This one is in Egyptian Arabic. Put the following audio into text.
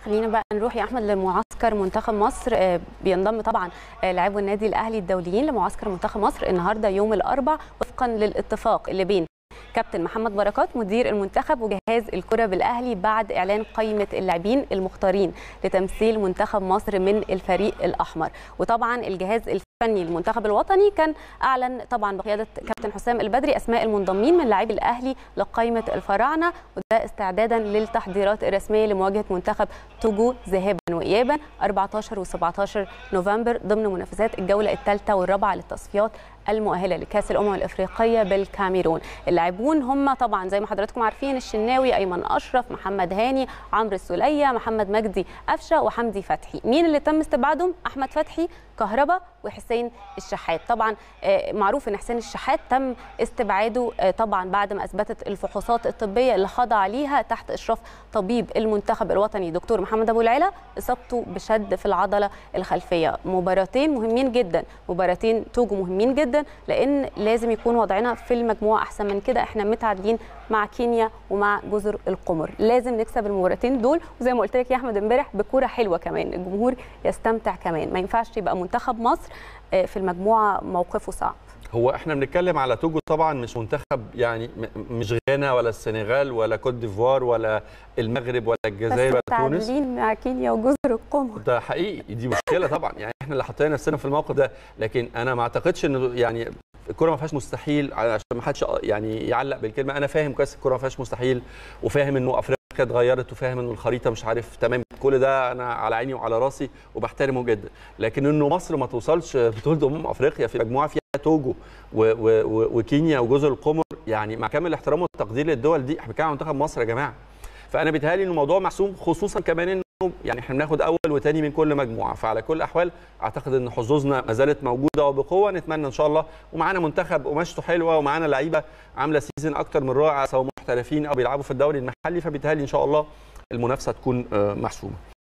خلينا بقى نروح يا احمد لمعسكر منتخب مصر آه، بينضم طبعا آه، لاعبو النادي الاهلي الدوليين لمعسكر منتخب مصر النهارده يوم الاربع وفقا للاتفاق اللي بين كابتن محمد بركات مدير المنتخب وجهاز الكره بالاهلي بعد اعلان قائمه اللاعبين المختارين لتمثيل منتخب مصر من الفريق الاحمر وطبعا الجهاز الفني للمنتخب الوطني كان اعلن طبعا بقياده كابتن حسام البدري اسماء المنضمين من لاعبي الاهلي لقائمه الفراعنه وده استعدادا للتحضيرات الرسميه لمواجهه منتخب توجو ذهابا وايابا 14 و17 نوفمبر ضمن منافسات الجوله الثالثه والرابعه للتصفيات المؤهله لكاس الامم الافريقيه بالكاميرون اللاعبون هم طبعا زي ما حضراتكم عارفين الشناوي ايمن اشرف محمد هاني عمرو السوليه محمد مجدي قفشه وحمدي فتحي مين اللي تم استبعادهم احمد فتحي كهربا وحسين الشحات طبعا آه، معروف ان حسين الشحات تم استبعاده آه، طبعا بعد ما اثبتت الفحوصات الطبيه اللي خضع ليها تحت اشراف طبيب المنتخب الوطني دكتور محمد ابو العلا اصابته بشد في العضله الخلفيه مباراتين مهمين جدا مباراتين توجو مهمين جدا لان لازم يكون وضعنا في المجموعه احسن من كده احنا متعادلين مع كينيا ومع جزر القمر لازم نكسب المباراتين دول وزي ما قلت لك يا احمد امبارح بكوره حلوه كمان الجمهور يستمتع كمان ما ينفعش يبقى منتخب مصر آه، في المجموعه موقفه صعب هو احنا بنتكلم على توجو طبعا مش منتخب يعني م- مش غانا ولا السنغال ولا كوت ديفوار ولا المغرب ولا الجزائر بس ولا تونس متعادلين مع كينيا وجزر القمر ده حقيقي دي مشكله طبعا يعني احنا اللي حطينا نفسنا في الموقف ده لكن انا ما اعتقدش انه يعني الكوره ما فيهاش مستحيل عشان ما حدش يعني يعلق بالكلمه انا فاهم كويس الكوره ما فيهاش مستحيل وفاهم انه افريقيا اتغيرت وفاهم انه الخريطه مش عارف تمام كل ده انا على عيني وعلى راسي وبحترمه جدا لكن انه مصر ما توصلش بطوله امم افريقيا في مجموعه فيها توجو و و و وكينيا وجزر القمر يعني مع كامل الاحترام والتقدير للدول دي احنا بنتكلم عن منتخب مصر يا جماعه فانا بيتهيألي ان الموضوع محسوم خصوصا كمان انه يعني احنا بناخد اول وثاني من كل مجموعه فعلى كل الاحوال اعتقد ان حظوظنا ما زالت موجوده وبقوه نتمنى ان شاء الله ومعانا منتخب قماشته حلوه ومعانا لعيبه عامله سيزون اكتر من رائع سواء محترفين او بيلعبوا في الدوري المحلي فبيتهيألي ان شاء الله المنافسه تكون آه، محسومه